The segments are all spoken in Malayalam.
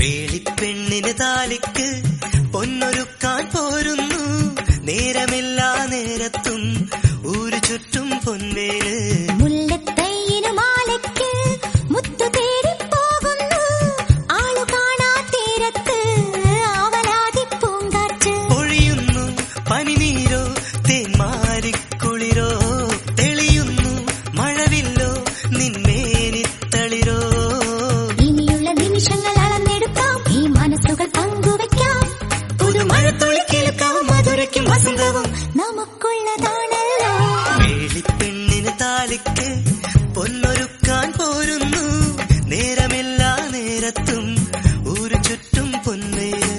വേളിപ്പെണ്ണിന് താലിക്ക് പൊന്നൊരുക്കാൻ പോരുന്നു നേരമില്ലാ നേരത്തും ഊരു ചുറ്റും പൊൻവേല് മുല്ലത്തൈയിനു മാലയ്ക്ക് മുത്തു തേടി പോകുന്നു ആളു കാണാ തീരത്ത് ആവലാതി പൂങ്കാറ്റ് പൊഴിയുന്നു പനിനീരോ തേന്മാരിക്കുളിരോ തെളിയുന്നു മഴവില്ലോ നിന്മേനിത്തളിരോ ഇനിയുള്ള നിമിഷങ്ങൾ അളന്നെടുക്കാം ഈ മനസ്സുകൾ പങ്കുവയ്ക്കാം പുതുമഴത്തുള്ളി കേൾക്കാം മധുരയ്ക്കും വസന്തവും നമുക്കുള്ളതാണല്ലോ വേളിപ്പെണ്ണിന് താലിക്ക് പൊന്നൊരുക്കാൻ പോരുന്നു നേരമില്ലാ നേരത്തും ഊരു ചുറ്റും പൊന്നേര്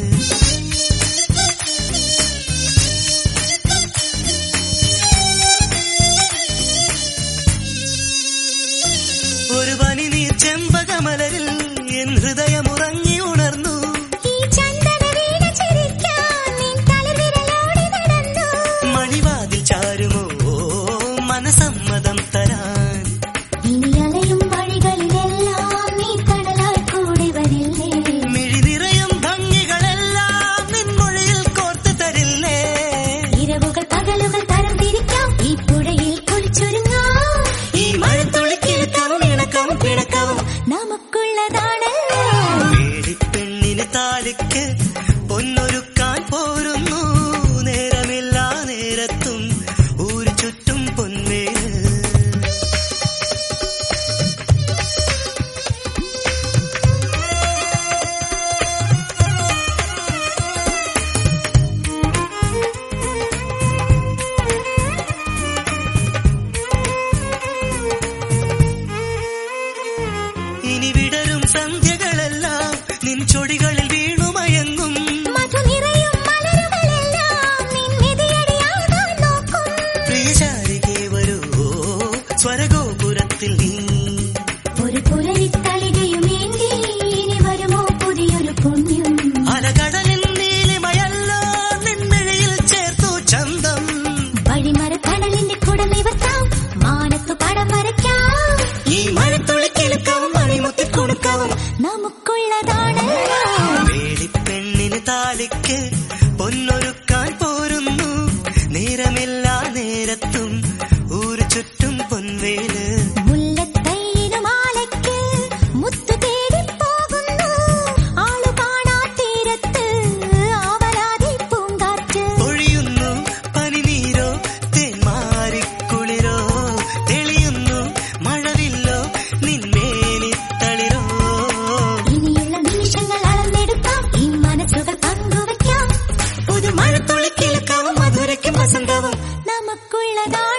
ഒരു പനി നീ ചെമ്പകമലരിൽ എൻ ഹൃദയമുറങ്ങി ഉണർന്നു ഈ ചന്ദന വീണ ചിരിക്കാൻ നിൻ തളിർവിരലോടി നടന്നു മണിവാതിൽ ചാരുമോ മനസമ്മതം തരാൻ ഇനി അലയും വഴികളിലെല്ലാം നീ കടലായി കൂടി വരില്ലേ മിഴി നിറയും ഭംഗികളെല്ലാം നിൻമൊഴിയിൽ കോർത്തു തരില്ലേ ഇരവുകൾ പകലുകൾ തരം തിരിക്കാം ഈ പുഴയിൽ കുളിച്ചൊരുങ്ങാം ഈ മഴത്തുള്ളി കിഴക്കവും ഇണക്കവും പിണക്കവും നമുക്കുള്ളതാണല്ലോ വേളിപ്പെണ്ണിന് താലിക്ക് പൊന്നൊരുക്കാൻ പോരുന്നു നേരമില്ലാ നേരത്തും ഊരു ചുറ്റും പൊൻവേല് ഇനി വിടരും സന്ധ്യകളെല്ലാം നിൻ ചൊടികളിൽ വീണുമയങ്ങും മധു നിറയും മലരുകളെല്ലാം നിൻ മെതിയടിയാകാൻ നോക്കും പ്രിയചാരികെ വരൂ സ്വരഗോപുരത്തിൽ നീ ഒരു പുലരിത്തളികയുമേന്തി ഇനി വരുമോ പുതിയൊരു പുണ്യം അലകടലിൻ നീലിമയല്ലോ നിൻമിഴിയിൽ ചേർത്തു ചന്തം വഴിമര കടലിന്റെ കുടം നിവർത്താം മാനത്തു പടം വരയ്ക്കാം ഈ മഴത്തുള്ളി കിളുക്കവും മണിമുത്തി കുണുക്കവും നമുക്കുള്ളതാണല്ലോ വേളിപ്പെണ്ണിന് താലിക്ക് പൊന്നൊരുക്കാൻ പോരുന്നു നേരമില്ലാ നേരത്തും ഊരു ചുറ്റും പൊൻവേല് മുല്ലത്തൈയിനു മാലയ്ക്ക് മുത്തു തേടി പോകുന്നു ആളു കാണാ തീരത്ത് ആവലാതി പൂങ്കാറ്റ് ഒഴിയുന്നു പനിനീരോ തേന്മാരിക്കുളിരോ തെളിയുന്നു മഴവില്ലോ നിന്മേനിത്തളിരോ ഇനിയുള്ള നിമിഷങ്ങൾ അളന്നെടുക്കാം ഈ മനസ്സുകൾ പങ്കുവയ്ക്കാം പുതുമഴത്തുള്ളി കിഴക്കവും മധുരയ്ക്കും വസന്തവും നമുക്കുള്ളതാണ്